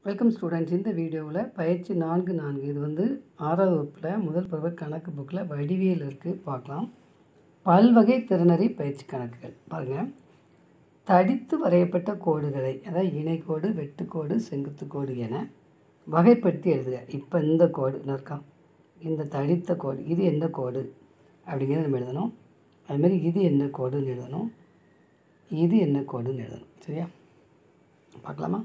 welcome students இந்த வீடியோவில் பயிற்சி நான்கு நான்கு இது வந்து ஆறாவது வகுப்பில் முதல் பருவ கணக்கு புக்கில் வடிவியல் இருக்குது பார்க்கலாம் பல்வகை திறனறி பயிற்சி கணக்குகள் பாருங்கள் தடித்து வரையப்பட்ட கோடுகளை அதாவது இணைக்கோடு வெட்டுக்கோடு செங்குத்துக்கோடு என வகைப்படுத்தி எழுதுக இப்போ இந்த கோடு இருக்கா இந்த தடித்த கோடு இது என்ன கோடு அப்படிங்கிறத நம்ம எழுதணும் அதுமாரி இது என்ன கோடுன்னு எழுதணும் இது என்ன கோடுன்னு எழுதணும் சரியா பார்க்கலாமா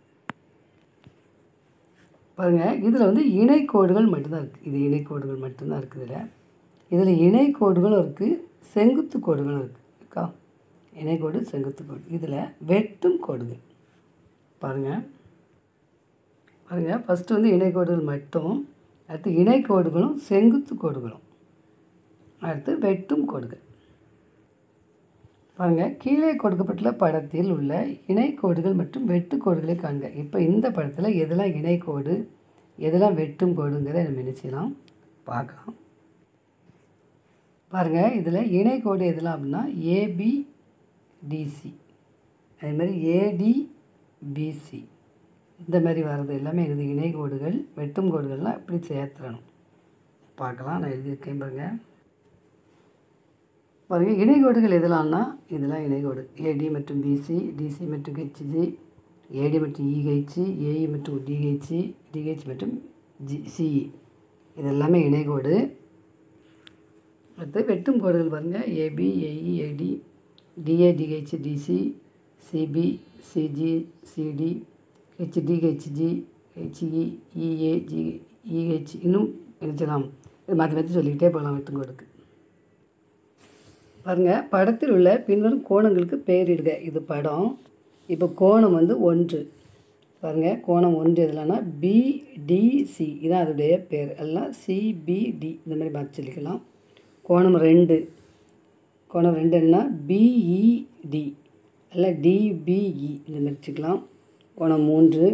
பாருங்கள் இதில் வந்து இணைக்கோடுகள் மட்டும்தான் இருக்குது இது இணைக்கோடுகள் மட்டும்தான் இருக்குது இதில் இதில் இணைக்கோடுகளும் இருக்குது செங்குத்து கோடுகளும் இருக்குது இருக்கா இணைக்கோடு செங்குத்து கோடு இதில் வெட்டும் கோடுகள் பாருங்கள் பாருங்கள் ஃபஸ்ட்டு வந்து இணைக்கோடுகள் மட்டும் அடுத்து இணைக்கோடுகளும் செங்குத்து கோடுகளும் அடுத்து வெட்டும் கோடுகள் பாருங்கள் கீழே கொடுக்கப்பட்டுள்ள படத்தில் உள்ள இணைக்கோடுகள் மற்றும் வெட்டுக்கோடுகளை காண்க இப்போ இந்த படத்தில் எதெல்லாம் இணைக்கோடு எதெல்லாம் வெட்டும் கோடுங்கிறத நம்ம என்ன செய்யலாம் பார்க்கலாம் பாருங்கள் இதில் இணைக்கோடு எதெல்லாம் அப்படின்னா ஏபி டிசி அதே மாதிரி ஏடி பிசி இந்த மாதிரி வர்றது எல்லாமே இது இணைக்கோடுகள் வெட்டும் கோடுகள்லாம் இப்படி சேர்த்துடணும் பார்க்கலாம் நான் எழுதியிருக்கேன் பாருங்கள் பாருங்கள் இணைகோடுகள் எதெல்லாம்னா இதெல்லாம் இணைகோடு ஏடி மற்றும் பிசி டிசி மற்றும் ஹெச்ஜி ஏடி மற்றும் இஹெச் ஏஇ மற்றும் டிஹெச் டிஹெச் மற்றும் ஜி சிஇ இது எல்லாமே இணைகோடு அடுத்து வெட்டும் கோடுகள் பாருங்கள் AB AE AD DA DH DC CB CG CD HD HG HE EA G EH இன்னும் நினச்சலாம் இது மாற்றி மாற்றி சொல்லிக்கிட்டே போகலாம் வெட்டும் கோடுக்கு பாருங்கள் படத்தில் உள்ள பின்வரும் கோணங்களுக்கு பெயரிடுக இது படம் இப்போ கோணம் வந்து ஒன்று பாருங்கள் கோணம் ஒன்று எதுலன்னா பிடிசி இதான் அதோடைய பேர் எல்லாம் சிபிடி இந்த மாதிரி பார்த்து சொல்லிக்கலாம் கோணம் ரெண்டு கோணம் ரெண்டு என்ன பிஇடி இல்லை டிபிஇ இந்த மாதிரி வச்சுக்கலாம் கோணம் மூன்று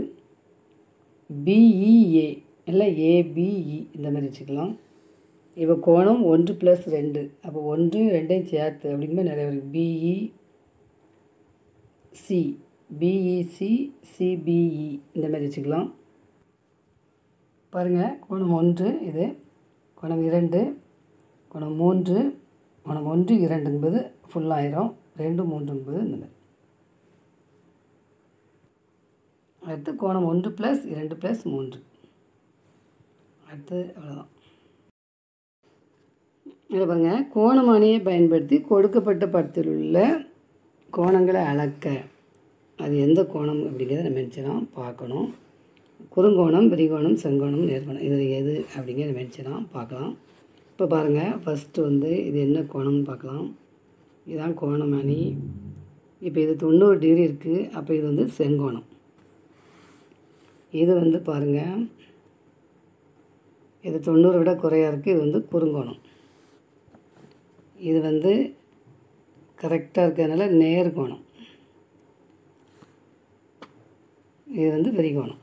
பிஇஏ இல்லை ஏபிஇ இந்த மாதிரி வச்சுக்கலாம் இப்போ கோணம் ஒன்று ப்ளஸ் ரெண்டு அப்போ ஒன்று ரெண்டையும் சேர்த்து அப்படிங்கும்போது நிறைய இருக்குது பிஇ சி பிஇசி சிபிஇ இந்த மாதிரி வச்சுக்கலாம் பாருங்கள் கோணம் ஒன்று இது கோணம் இரண்டு கோணம் மூன்று கோணம் ஒன்று இரண்டு என்பது ஃபுல்லாயிரும் ரெண்டு மூன்று என்பது இந்த மாதிரி அடுத்து கோணம் ஒன்று ப்ளஸ் இரண்டு ப்ளஸ் மூன்று அடுத்து அவ்வளோதான் இதில் பாருங்கள் கோணமானியை பயன்படுத்தி கொடுக்கப்பட்ட படத்தில் உள்ள கோணங்களை அளக்க அது எந்த கோணம் அப்படிங்கிறத நம்ம நினச்சிடலாம் பார்க்கணும் குறுங்கோணம் விரிகோணம் செங்கோணம் நேர்கோணம் இதில் எது அப்படிங்கிறத நினச்சிடலாம் பார்க்கலாம் இப்போ பாருங்கள் ஃபஸ்ட்டு வந்து இது என்ன கோணம்னு பார்க்கலாம் இதுதான் கோணமானி இப்போ இது தொண்ணூறு டிகிரி இருக்குது அப்போ இது வந்து செங்கோணம் இது வந்து பாருங்கள் இது தொண்ணூறை விட குறையாக இருக்குது இது வந்து குறுங்கோணம் இது வந்து கரெக்டாக இருக்கிறதுனால நேர்கோணம் இது வந்து விரிகோணம்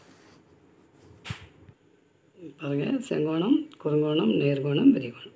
பாருங்கள் செங்கோணம் குறுங்கோணம் நேர்கோணம் விரிகோணம்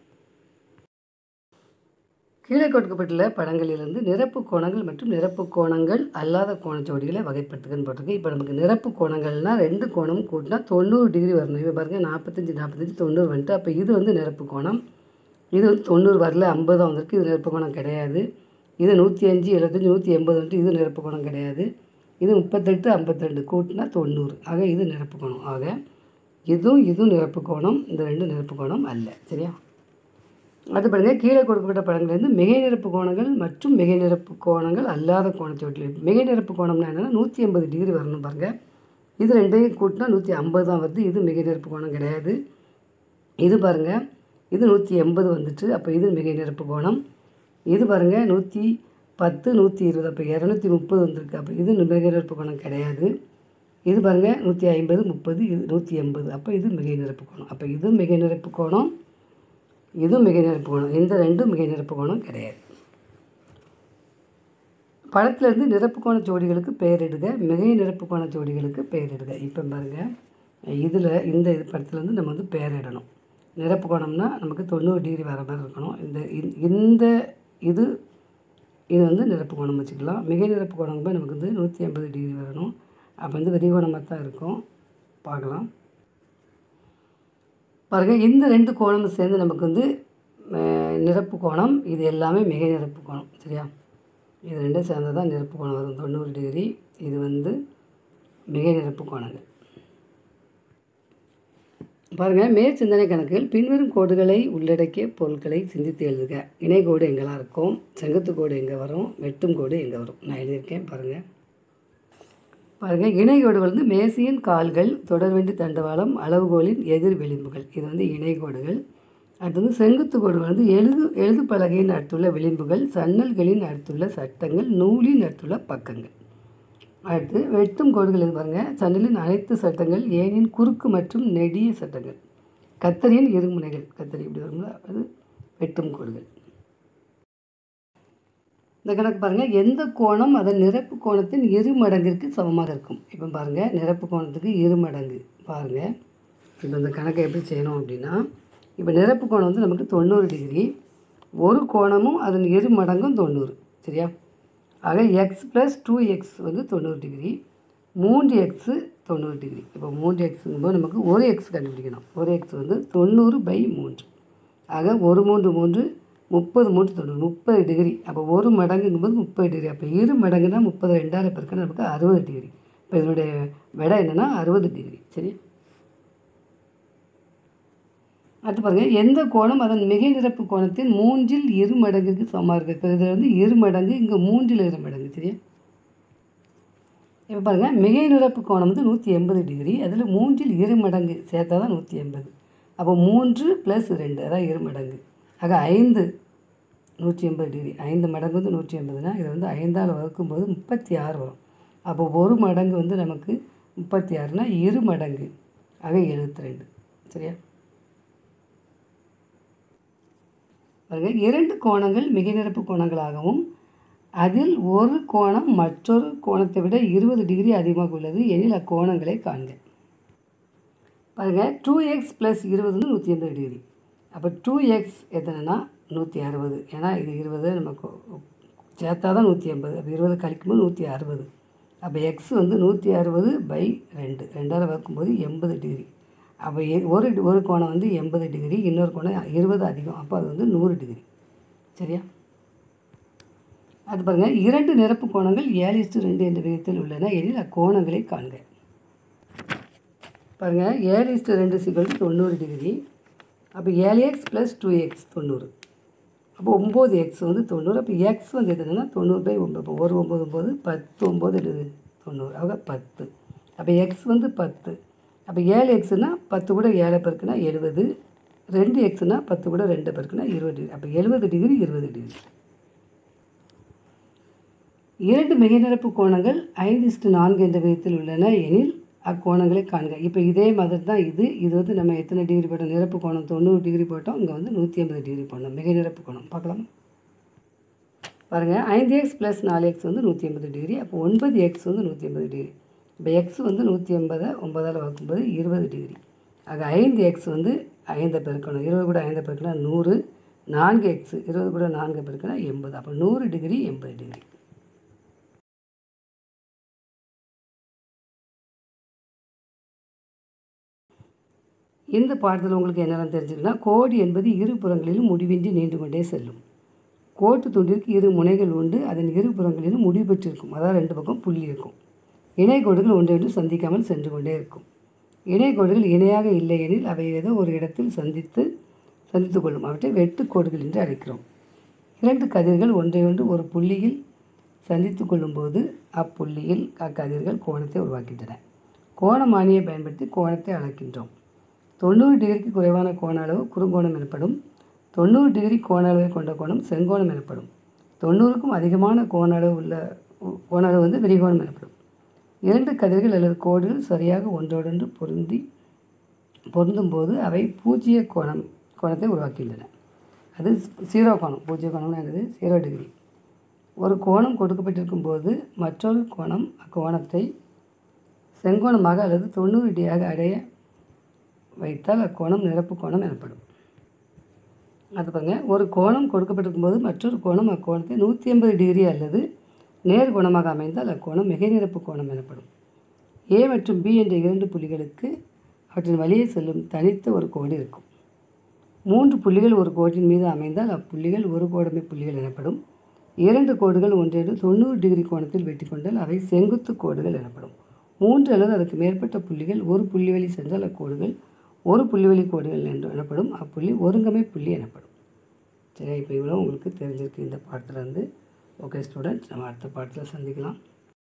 கீழே கொடுக்கப்பட்டுள்ள படங்களிலிருந்து நிரப்பு கோணங்கள் மற்றும் நிரப்பு கோணங்கள் அல்லாத கோணச்சோடிகளை வகைப்படுத்துகன்னு போட்டிருக்கு இப்போ நமக்கு நிரப்பு கோணங்கள்னால் ரெண்டு கோணம் கூட்டினா தொண்ணூறு டிகிரி வரணும் இப்போ பாருங்கள் நாற்பத்தஞ்சு நாற்பத்தஞ்சு தொண்ணூறு வந்துட்டு அப்போ இது வந்து நிரப்பு கோணம் இது வந்து தொண்ணூறு வரல ஐம்பது தான் வந்திருக்கு இது நிரப்பு கோணம் கிடையாது இது நூற்றி அஞ்சு எழுபத்தஞ்சி நூற்றி எண்பது வந்துட்டு இது நிரப்பு கோணம் கிடையாது இது முப்பத்தெட்டு ஐம்பத்திரெண்டு கூட்டினா தொண்ணூறு ஆக இது நிரப்பு கோணம் ஆக இதுவும் இதுவும் நிரப்பு கோணம் இந்த ரெண்டு நிரப்பு கோணம் அல்ல சரியா அது பாருங்கள் கீழே கொடுக்கப்பட்ட படங்கள்லேருந்து மிகை நிரப்பு கோணங்கள் மற்றும் மிகை நிரப்பு கோணங்கள் அல்லாத கோணச்சோட்டில் மிகை நிரப்பு கோணம்னா என்னென்னா நூற்றி எண்பது டிகிரி வரணும் பாருங்கள் இது ரெண்டையும் கூட்டினா நூற்றி ஐம்பது தான் வருது இது மிகை நிரப்பு கோணம் கிடையாது இது பாருங்கள் இது நூற்றி எண்பது வந்துட்டு அப்போ இது மிகை நிரப்பு கோணம் இது பாருங்கள் நூற்றி பத்து நூற்றி இருபது அப்போ இரநூத்தி முப்பது வந்திருக்கு அப்போ இது மிகை நிரப்பு கோணம் கிடையாது இது பாருங்கள் நூற்றி ஐம்பது முப்பது இது நூற்றி எண்பது அப்போ இது மிகை நிரப்பு கோணம் அப்போ இது மிகை நிரப்பு கோணம் இதுவும் மிகை நிரப்பு கோணம் இந்த ரெண்டும் மிகை நிரப்பு கோணம் கிடையாது படத்துலேருந்து நிரப்பு கோண ஜோடிகளுக்கு பெயரிடுக மிகை நிரப்பு கோண ஜோடிகளுக்கு பெயரிடுக இப்போ பாருங்கள் இதில் இந்த இது படத்துலேருந்து நம்ம வந்து பெயரிடணும் நிரப்பு கோணம்னா நமக்கு தொண்ணூறு டிகிரி வர மாதிரி இருக்கணும் இந்த இந்த இது இது வந்து நிரப்பு கோணம் வச்சுக்கலாம் மிகை நிரப்பு கோணம் போய் நமக்கு வந்து நூற்றி ஐம்பது டிகிரி வரணும் அப்போ வந்து விரிகோணமாக தான் இருக்கும் பார்க்கலாம் பாருங்கள் இந்த ரெண்டு கோணமும் சேர்ந்து நமக்கு வந்து அஹ், நிரப்பு கோணம் இது எல்லாமே மிகை நிரப்பு கோணம் சரியா இது ரெண்டும் சேர்ந்து தான் நிரப்பு கோணம் வரும் தொண்ணூறு டிகிரி இது வந்து மிகை நிரப்பு கோணங்கள் பாருங்கள் மேற் சிந்தனை கணக்கில் பின்வரும் கோடுகளை உள்ளடக்கிய பொருட்களை சிந்தித்து எழுதுக இணைகோடு எங்கெல்லாம் இருக்கும் செங்குத்து கோடு எங்கே வரும் வெட்டும் கோடு எங்கே வரும் நான் எழுதியிருக்கேன் பாருங்கள் பாருங்கள் இணைகோடுகள் வந்து மேசியின் கால்கள் தொடர்வண்டி தண்டவாளம் அளவுகோலின் எதிர் விளிம்புகள் இது வந்து இணைகோடுகள் அடுத்து வந்து செங்குத்து கோடுகள் வந்து எழுது எழுது பலகையின் அடுத்துள்ள விளிம்புகள் சன்னல்களின் அடுத்துள்ள சட்டங்கள் நூலின் அடுத்துள்ள பக்கங்கள் அடுத்து வெட்டும் கோடுகள் இது பாருங்கள் சன்னலின் அனைத்து சட்டங்கள் ஏனின் குறுக்கு மற்றும் நெடிய சட்டங்கள் கத்தரியின் இருமுனைகள் கத்தரி இப்படி வருங்களா அது வெட்டும் கோடுகள் இந்த கணக்கு பாருங்கள் எந்த கோணம் அதன் நிரப்பு கோணத்தின் இரு மடங்கிற்கு சமமாக இருக்கும் இப்போ பாருங்கள் நிரப்பு கோணத்துக்கு இரு மடங்கு பாருங்கள் இப்போ இந்த கணக்கை எப்படி செய்யணும் அப்படின்னா இப்போ நிரப்பு கோணம் வந்து நமக்கு தொண்ணூறு டிகிரி ஒரு கோணமும் அதன் இரு மடங்கும் தொண்ணூறு சரியா ஆக எக்ஸ் ப்ளஸ் டூ எக்ஸ் வந்து தொண்ணூறு டிகிரி மூன்று எக்ஸு தொண்ணூறு டிகிரி இப்போ மூன்று எக்ஸுங்கும்போது நமக்கு ஒரு எக்ஸ் கண்டுபிடிக்கணும் ஒரு எக்ஸ் வந்து தொண்ணூறு பை மூன்று ஆக ஒரு மூன்று மூன்று முப்பது மூன்று தொண்ணூறு முப்பது டிகிரி அப்போ ஒரு மடங்குங்கும்போது முப்பது டிகிரி அப்போ இரு மடங்குனா முப்பது ரெண்டாயிரம் பெருக்குன்னா நமக்கு அறுபது டிகிரி இப்போ இதனுடைய விடை என்னென்னா அறுபது டிகிரி சரி அடுத்து பாருங்கள் எந்த கோணம் அதன் மிகை நிரப்பு கோணத்தின் மூன்றில் இரு மடங்குக்கு சமமாக இருக்குது இப்போ இதில் வந்து இரு மடங்கு இங்கே மூன்றில் இரு மடங்கு சரியா இப்போ பாருங்கள் மிகை நிரப்பு கோணம் வந்து நூற்றி எண்பது டிகிரி அதில் மூன்றில் இரு மடங்கு சேர்த்தா தான் நூற்றி எண்பது அப்போ மூன்று ப்ளஸ் ரெண்டு அதான் இரு மடங்கு ஆக ஐந்து நூற்றி எண்பது டிகிரி ஐந்து மடங்கு வந்து நூற்றி எண்பதுனா இதை வந்து ஐந்தால் வகுக்கும்போது முப்பத்தி ஆறு வரும் அப்போ ஒரு மடங்கு வந்து நமக்கு முப்பத்தி ஆறுனா இரு மடங்கு ஆக எழுபத்தி ரெண்டு சரியா பாருங்க இரண்டு கோணங்கள் மிகை நிரப்பு கோணங்களாகவும் அதில் ஒரு கோணம் மற்றொரு கோணத்தை விட இருபது டிகிரி அதிகமாக உள்ளது எனில் அக்கோணங்களை காண்க பாருங்க டூ எக்ஸ் ப்ளஸ் இருபது வந்து நூற்றி எண்பது டிகிரி அப்போ டூ எக்ஸ் எத்தனைனா நூற்றி அறுபது ஏன்னா இது இருபது நமக்கு சேர்த்தா தான் நூற்றி எண்பது அப்போ இருபது கழிக்கும்போது நூற்றி அறுபது அப்போ எக்ஸ் வந்து நூற்றி அறுபது பை ரெண்டு ரெண்டால் வகுக்கும்போது எண்பது டிகிரி அப்போ எ- ஒரு ஒரு கோணம் வந்து எண்பது டிகிரி இன்னொரு கோணம் இருபது அதிகம் அப்போ அது வந்து நூறு டிகிரி சரியா அது பாருங்கள் இரண்டு நிரப்பு கோணங்கள் ஏழு இஸ்டு ரெண்டு என்ற விதத்தில் உள்ளன எனில் அக்கோணங்களை காண்க பாருங்கள் ஏழு இஸ்டு ரெண்டு சிக்கல் தொண்ணூறு டிகிரி அப்போ ஏழு எக்ஸ் ப்ளஸ் டூ எக்ஸ் தொண்ணூறு அப்போ ஒம்பது எக்ஸ் வந்து தொண்ணூறு அப்போ எக்ஸ் வந்து எதுனா தொண்ணூறு பை ஒம்பது அப்போ ஒரு ஒம்பது ஒம்பது பத்து ஒம்பது எழுது தொண்ணூறு ஆக பத்து அப்போ எக்ஸ் வந்து பத்து அப்போ ஏழு எக்ஸுனா பத்து கூட ஏழை பெருக்குனா எழுபது ரெண்டு எக்ஸுனா பத்து கூட ரெண்டு பெருக்குனா இருபது டிகிரி அப்போ எழுபது டிகிரி இருபது டிகிரி இரண்டு மிகை நிரப்பு கோணங்கள் ஐந்து இஸ்டு நான்கு என்ற விதத்தில் உள்ளன எனில் அக்கோணங்களை காண்க இப்போ இதே மாதிரி தான் இது இது வந்து நம்ம எத்தனை டிகிரி போட்டோம் நிரப்பு கோணம் தொண்ணூறு டிகிரி போட்டோம் இங்கே வந்து நூற்றி ஐம்பது டிகிரி போடணும் மிகை நிரப்பு கோணம் பார்க்கலாம் பாருங்கள் ஐந்து எக்ஸ் ப்ளஸ் நாலு எக்ஸ் வந்து நூற்றி எண்பது டிகிரி அப்போ ஒன்பது எக்ஸ் வந்து நூற்றி எண்பது டிகிரி இப்போ எக்ஸ் வந்து நூற்றி எண்பதை ஒன்பதால் வகுக்கும்போது இருபது டிகிரி ஆக ஐந்து எக்ஸ் வந்து ஐந்தை பெருக்கணும் இருபது கூட ஐந்தை பெருக்கினா நூறு நான்கு எக்ஸ் இருபது கூட நான்கு பெருக்கினா எண்பது அப்போ நூறு டிகிரி எண்பது டிகிரி இந்த பாடத்தில் உங்களுக்கு என்னெல்லாம் தெரிஞ்சுக்கன்னா கோடு என்பது இரு புறங்களிலும் முடிவின்றி நீண்டு கொண்டே செல்லும் கோட்டு துண்டிற்கு இரு முனைகள் உண்டு அதன் இரு புறங்களிலும் முடிவு பெற்றிருக்கும் அதாவது ரெண்டு பக்கம் புள்ளி இருக்கும் இணைகோடுகள் ஒன்றொன்று சந்திக்காமல் சென்று கொண்டே இருக்கும் இணைகோடுகள் இணையாக இல்லை எனில் அவை ஏதோ ஒரு இடத்தில் சந்தித்து சந்தித்து கொள்ளும் அவற்றை வெட்டுக்கோடுகள் என்று அழைக்கிறோம் இரண்டு கதிர்கள் ஒன்றையொன்று ஒரு புள்ளியில் சந்தித்து கொள்ளும்போது அப்புள்ளியில் அக்கதிர்கள் கோணத்தை உருவாக்கின்றன கோணமானியை பயன்படுத்தி கோணத்தை அளக்கின்றோம் தொண்ணூறு டிகிரிக்கு குறைவான கோண அளவு குறுங்கோணம் எனப்படும் தொண்ணூறு டிகிரி கோண அளவை கொண்ட கோணம் செங்கோணம் எனப்படும் தொண்ணூறுக்கும் அதிகமான கோண அளவு உள்ள கோண அளவு வந்து விரிகோணம் எனப்படும் இரண்டு கதிர்கள் அல்லது கோடுகள் சரியாக ஒன்றோடொன்று பொருந்தி பொருந்தும்போது அவை பூஜ்ஜிய கோணம் கோணத்தை உருவாக்குகின்றன அது ஜீரோ கோணம் பூஜ்ஜிய கோணம்னா என்னது ஜீரோ டிகிரி ஒரு கோணம் கொடுக்கப்பட்டிருக்கும் போது மற்றொரு கோணம் அக்கோணத்தை செங்கோணமாக அல்லது தொண்ணூறு டியாக அடைய வைத்தால் அக்கோணம் நிரப்பு கோணம் எனப்படும் அது பாருங்க ஒரு கோணம் கொடுக்கப்பட்டிருக்கும் போது மற்றொரு கோணம் அக்கோணத்தை நூற்றி எண்பது டிகிரி அல்லது நேர் கோணமாக அமைந்தால் அக்கோணம் மிகை நிரப்பு கோணம் எனப்படும் ஏ மற்றும் பி என்ற இரண்டு புள்ளிகளுக்கு அவற்றின் வழியே செல்லும் தனித்த ஒரு கோடு இருக்கும் மூன்று புள்ளிகள் ஒரு கோட்டின் மீது அமைந்தால் அப்புள்ளிகள் ஒரு கோடமை புள்ளிகள் எனப்படும் இரண்டு கோடுகள் ஒன்றேடு தொண்ணூறு டிகிரி கோணத்தில் வெட்டி கொண்டால் அவை செங்குத்து கோடுகள் எனப்படும் மூன்று அல்லது அதுக்கு மேற்பட்ட புள்ளிகள் ஒரு புள்ளி வழி சென்றால் அக்கோடுகள் ஒரு புள்ளிவழி கோடுகள் என்று எனப்படும் அப்புள்ளி ஒருங்கமை புள்ளி எனப்படும் சரி இப்போ இவ்வளோ உங்களுக்கு தெரிஞ்சிருக்கு இந்த பாடத்துலேருந்து ஓகே ஸ்டூடெண்ட்ஸ் நம்ம அடுத்த பாடத்தில் சந்திக்கலாம்